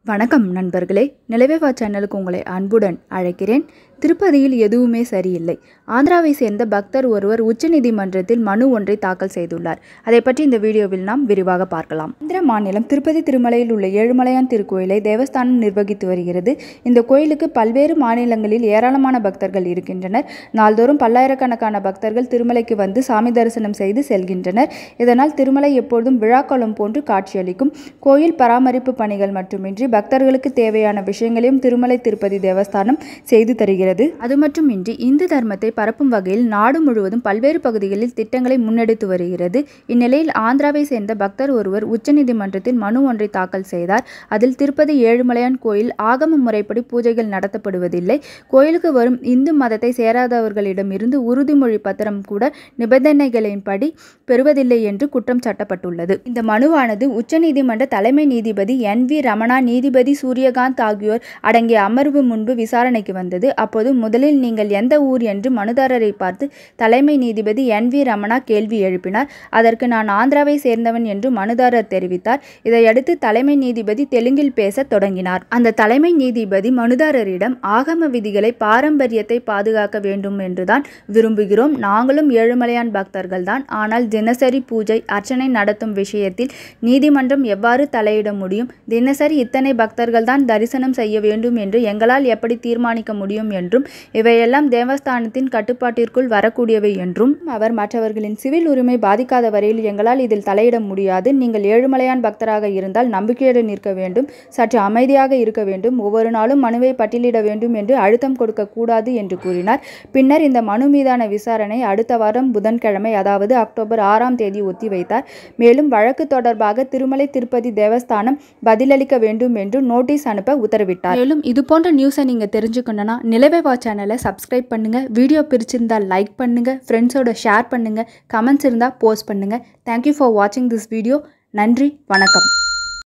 வணக்கம் நண்பர்களே நிலவேவா சேனலுக்கு உங்களை அன்புடன் அழைக்கிறேன் திருப்பதியில் எதுவுமே சரியில்லை ஆந்திராவை சேர்ந்த பக்தர் ஒருவர் உச்சநீதிமன்றத்தில் மனு ஒன்றை தாக்கல் செய்துள்ளார் அதை பற்றி இந்த வீடியோவில் நாம் விரிவாக பார்க்கலாம் ஆந்திர மாநிலம் திருப்பதி திருமலையில் உள்ள ஏழுமலையான் திருக்கோயிலை தேவஸ்தானம் நிர்வகித்து வருகிறது இந்த கோயிலுக்கு பல்வேறு மாநிலங்களில் ஏராளமான பக்தர்கள் இருக்கின்றனர் நாள்தோறும் பல்லாயிரக்கணக்கான பக்தர்கள் திருமலைக்கு வந்து சாமி தரிசனம் செய்து செல்கின்றனர் இதனால் திருமலை எப்பொழுதும் விழாக்காலம் போன்று காட்சியளிக்கும் கோயில் பராமரிப்பு பணிகள் மட்டுமின்றி பக்தர்களுக்கு தேவையான விஷயங்களையும் திருமலை திருப்பதி தேவஸ்தானம் செய்து தருகிறது அது மட்டுமின்றி இந்து தர்மத்தை பரப்பும் வகையில் நாடு முழுவதும் பல்வேறு பகுதிகளில் திட்டங்களை முன்னெடுத்து வருகிறது இந்நிலையில் ஆந்திராவை சேர்ந்த பக்தர் ஒருவர் உச்சநீதிமன்றத்தில் மனு ஒன்றை தாக்கல் செய்தார் அதில் திருப்பதி ஏழுமலையான் கோயில் ஆகம முறைப்படி பூஜைகள் நடத்தப்படுவதில்லை கோயிலுக்கு வரும் இந்து மதத்தை சேராதவர்களிடமிருந்து உறுதிமொழி பத்திரம் கூட நிபந்தனைகளின்படி பெறுவதில்லை என்று குற்றம் சாட்டப்பட்டுள்ளது இந்த மனுவானது உச்சநீதிமன்ற தலைமை நீதிபதி என் வி ரமணா நீதிபதி சூரியகாந்த் ஆகியோர் அடங்கிய அமர்வு முன்பு விசாரணைக்கு வந்தது அப்போது முதலில் நீங்கள் எந்த ஊர் என்று மனுதாரரை பார்த்து தலைமை நீதிபதி என் வி ரமணா கேள்வி எழுப்பினார் அதற்கு நான் ஆந்திராவை சேர்ந்தவன் என்று மனுதாரர் தெரிவித்தார் இதையடுத்து தலைமை நீதிபதி தெலுங்கில் பேசத் தொடங்கினார் அந்த தலைமை நீதிபதி மனுதாரரிடம் ஆகம விதிகளை பாரம்பரியத்தை பாதுகாக்க வேண்டும் என்றுதான் விரும்புகிறோம் நாங்களும் ஏழுமலையான் பக்தர்கள் தான் ஆனால் தினசரி பூஜை அர்ச்சனை நடத்தும் விஷயத்தில் நீதிமன்றம் எவ்வாறு தலையிட முடியும் தினசரி இத்தனை பக்தர்கள் தான் தரிசனம் செய்ய வேண்டும் என்று எங்களால் எப்படி தீர்மானிக்க முடியும் என்றும் இவையெல்லாம் தேவஸ்தானத்தின் கட்டுப்பாட்டிற்குள் வரக்கூடியவை என்றும் அவர் மற்றவர்களின் சிவில் உரிமை பாதிக்காத வரையில் எங்களால் இதில் தலையிட முடியாது நீங்கள் ஏழுமலையான் பக்தராக இருந்தால் நம்பிக்கையுடன் இருக்க வேண்டும் சற்று அமைதியாக இருக்க வேண்டும் ஒவ்வொரு நாளும் மனுவை பட்டியலிட வேண்டும் என்று அழுத்தம் கொடுக்க கூடாது என்று கூறினார் பின்னர் இந்த மனு மீதான விசாரணை அடுத்த வாரம் புதன்கிழமை அதாவது அக்டோபர் ஆறாம் தேதி ஒத்திவைத்தார் மேலும் வழக்கு தொடர்பாக திருமலை திருப்பதி தேவஸ்தானம் பதிலளிக்க வேண்டும் என்று நோட்டீஸ் அனுப்ப உத்தரவிட்டார் மேலும் இது போன்ற நியூஸை நீங்கள் தெரிஞ்சுக்கணும்னா நிலவேவா சேனலை சப்ஸ்கிரைப் பண்ணுங்கள் வீடியோ பிரிச்சிருந்தால் லைக் பண்ணுங்கள் ஃப்ரெண்ட்ஸோட ஷேர் பண்ணுங்கள் கமெண்ட்ஸ் இருந்தால் போஸ்ட் பண்ணுங்கள் தேங்க்யூ ஃபார் வாட்சிங் திஸ் வீடியோ நன்றி வணக்கம்